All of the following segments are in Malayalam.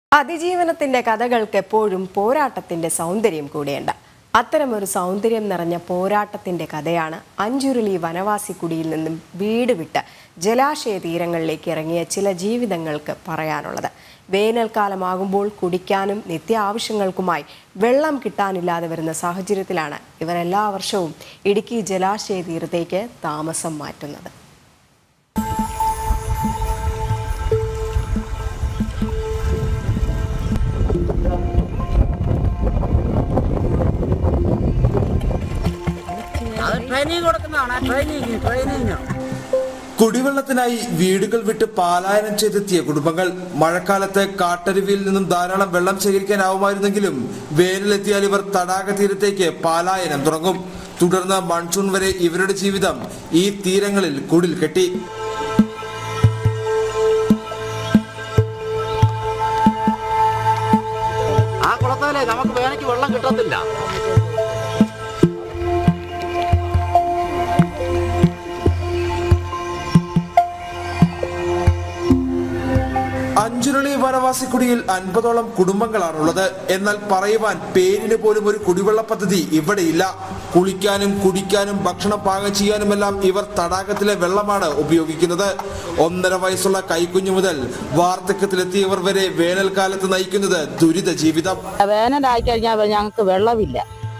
അതിജീവനത്തിന്റെ കഥകൾക്ക് എപ്പോഴും പോരാട്ടത്തിന്റെ സൗന്ദര്യം കൂടിയുണ്ട് അത്തരമൊരു സൗന്ദര്യം നിറഞ്ഞ പോരാട്ടത്തിന്റെ കഥയാണ് അഞ്ചുരുളി വനവാസി കുടിയിൽ നിന്നും വീട് വിട്ട് ജലാശയ തീരങ്ങളിലേക്ക് ഇറങ്ങിയ ചില ജീവിതങ്ങൾക്ക് പറയാനുള്ളത് വേനൽക്കാലമാകുമ്പോൾ കുടിക്കാനും നിത്യാവശ്യങ്ങൾക്കുമായി വെള്ളം കിട്ടാനില്ലാതെ വരുന്ന സാഹചര്യത്തിലാണ് ഇവർ എല്ലാ വർഷവും ഇടുക്കി ജലാശയ തീരത്തേക്ക് താമസം മാറ്റുന്നത് അത് ട്രെയിനിങ് കൊടുക്കുന്നതാണ് ട്രെയിനിങ് ട്രെയിനിങ് കുടിവെള്ളത്തിനായി വീടുകൾ വിട്ട് പലായനം ചെയ്തെത്തിയ കുടുംബങ്ങൾ മഴക്കാലത്ത് കാട്ടരുവിയിൽ നിന്നും ധാരാളം വെള്ളം ശേഖരിക്കാനാവുമായിരുന്നെങ്കിലും വേനലെത്തിയാൽ ഇവർ തടാക തീരത്തേക്ക് പലായനം തുടങ്ങും തുടർന്ന് മൺസൂൺ വരെ ഇവരുടെ ജീവിതം ഈ തീരങ്ങളിൽ കുടിൽ കെട്ടി ആ കുളത്തിലെ നമുക്ക് വേനയ്ക്ക് വെള്ളം കിട്ടത്തില്ല അഞ്ചുരുളി വനവാസിക്കുടിയിൽ അൻപതോളം കുടുംബങ്ങളാണുള്ളത് എന്നാൽ പറയുവാൻ പേരിന് പോലും ഒരു കുടിവെള്ള പദ്ധതി ഇവിടെയില്ല കുളിക്കാനും കുടിക്കാനും ഭക്ഷണം പാകം ചെയ്യാനുമെല്ലാം ഇവർ തടാകത്തിലെ വെള്ളമാണ് ഉപയോഗിക്കുന്നത് ഒന്നര വയസ്സുള്ള കൈക്കുഞ്ഞു മുതൽ വാർദ്ധക്യത്തിലെത്തിയവർ വരെ വേനൽക്കാലത്ത് നയിക്കുന്നത് ദുരിത ജീവിതം വേനലായി കഴിഞ്ഞാൽ ഞങ്ങൾക്ക് വെള്ളമില്ല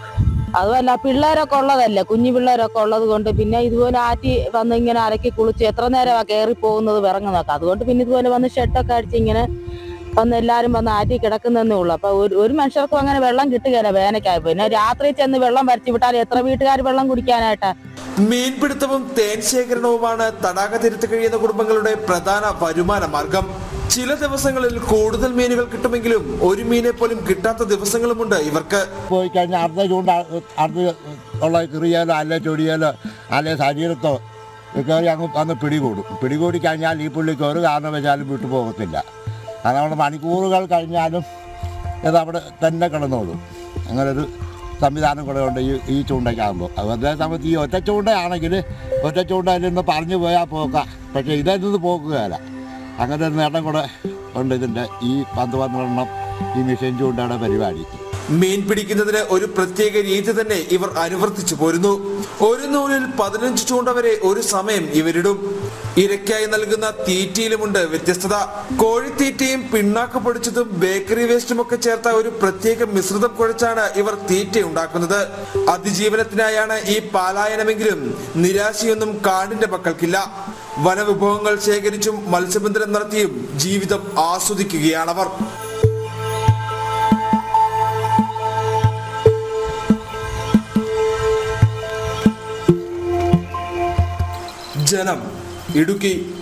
അതുമല്ല പിള്ളേരൊക്കെ ഉള്ളതല്ലേ കുഞ്ഞു പിള്ളേരൊക്കെ ഉള്ളത് കൊണ്ട് പിന്നെ ഇതുപോലെ ആറ്റി വന്ന് ഇങ്ങനെ അരക്കി കുളിച്ച് എത്ര നേരമാണ് കയറി പോകുന്നത് വിറങ്ങുന്നതൊക്കെ അതുകൊണ്ട് പിന്നെ ഇതുപോലെ വന്ന് ഷെഡൊക്കെ അടിച്ച് ഇങ്ങനെ വന്ന് എല്ലാവരും വന്ന് ആറ്റി കിടക്കുന്നതേ ഉള്ളൂ അപ്പൊ ഒരു ഒരു മനുഷ്യർക്കും അങ്ങനെ വെള്ളം കിട്ടുകയില്ല വേനയ്ക്കായി പിന്നെ രാത്രി ചെന്ന് വെള്ളം വരച്ചു വിട്ടാൽ എത്ര വീട്ടുകാർ വെള്ളം കുടിക്കാനായിട്ടാ മീൻപിടുത്തവും തേൻ ശേഖരണവുമാണ് തടാക തീരത്ത് കഴിയുന്ന കുടുംബങ്ങളുടെ പ്രധാന വരുമാന മാർഗം ചില ദിവസങ്ങളിൽ കൂടുതൽ മീനുകൾ കിട്ടുമെങ്കിലും ഒരു മീനെ പോലും കിട്ടാത്ത ദിവസങ്ങളുമുണ്ട് ഇവർക്ക് പോയി കഴിഞ്ഞാൽ അടുത്ത ചൂണ്ട അടുത്ത് ഉള്ള കിറിയാലോ അല്ലെ ചൊടിയാലോ അല്ലെ ശരീരത്തോ കയറി അങ്ങ് വന്ന് പിടികൂടും പിടികൂടി കഴിഞ്ഞാൽ ഈ പുള്ളിക്ക് ഒരു കാരണവശാലും വിട്ടു പോകത്തില്ല അതുകൊണ്ട് മണിക്കൂറുകൾ കഴിഞ്ഞാലും ഇത് അവിടെ തന്നെ കിടന്നോളും അങ്ങനൊരു സംവിധാനം കൂടെ ഉണ്ട് ഈ ഈ ചൂണ്ടയ്ക്കാകുമ്പോൾ അതേ സമയത്ത് ഈ ഒറ്റ ചൂണ്ടയാണെങ്കിൽ ഒറ്റ ചൂണ്ടയിൽ നിന്ന് പറഞ്ഞു പോയാൽ പോക്കാം പക്ഷേ ഇതിൽ നിന്ന് പോക്കുകയല്ല അങ്ങനെ ഒരു നേട്ടം കൂടെ ഉണ്ട് ഇതിൻ്റെ ഈ പന്ത് പന്ത്രണ്ടെണ്ണം ഈ മിഷൻ ചൂണ്ടയുടെ പരിപാടി മീൻ പിടിക്കുന്നതിന് ഒരു പ്രത്യേക രീതി തന്നെ ഇവർ അനുവർത്തിച്ചു പോരുന്നു ഒരു നൂലിൽ പതിനഞ്ച് ചൂണ്ട വരെ ഒരു സമയം ഇവരിടും ഇരയ്ക്കായി നൽകുന്ന തീറ്റയിലുമുണ്ട് വ്യത്യസ്തത കോഴിത്തീറ്റയും പിണ്ണാക്ക് പൊടിച്ചതും ബേക്കറി വേസ്റ്റും ഒക്കെ ചേർത്ത ഒരു പ്രത്യേക മിശ്രിതം കുഴച്ചാണ് ഇവർ തീറ്റ ഉണ്ടാക്കുന്നത് അതിജീവനത്തിനായാണ് ഈ പാലായനമെങ്കിലും നിരാശയൊന്നും കാടിന്റെ മക്കൾക്കില്ല വനവിഭവങ്ങൾ ശേഖരിച്ചും മത്സ്യബന്ധനം നടത്തിയും ജീവിതം ആസ്വദിക്കുകയാണവർ ജനം ഇടുക്കി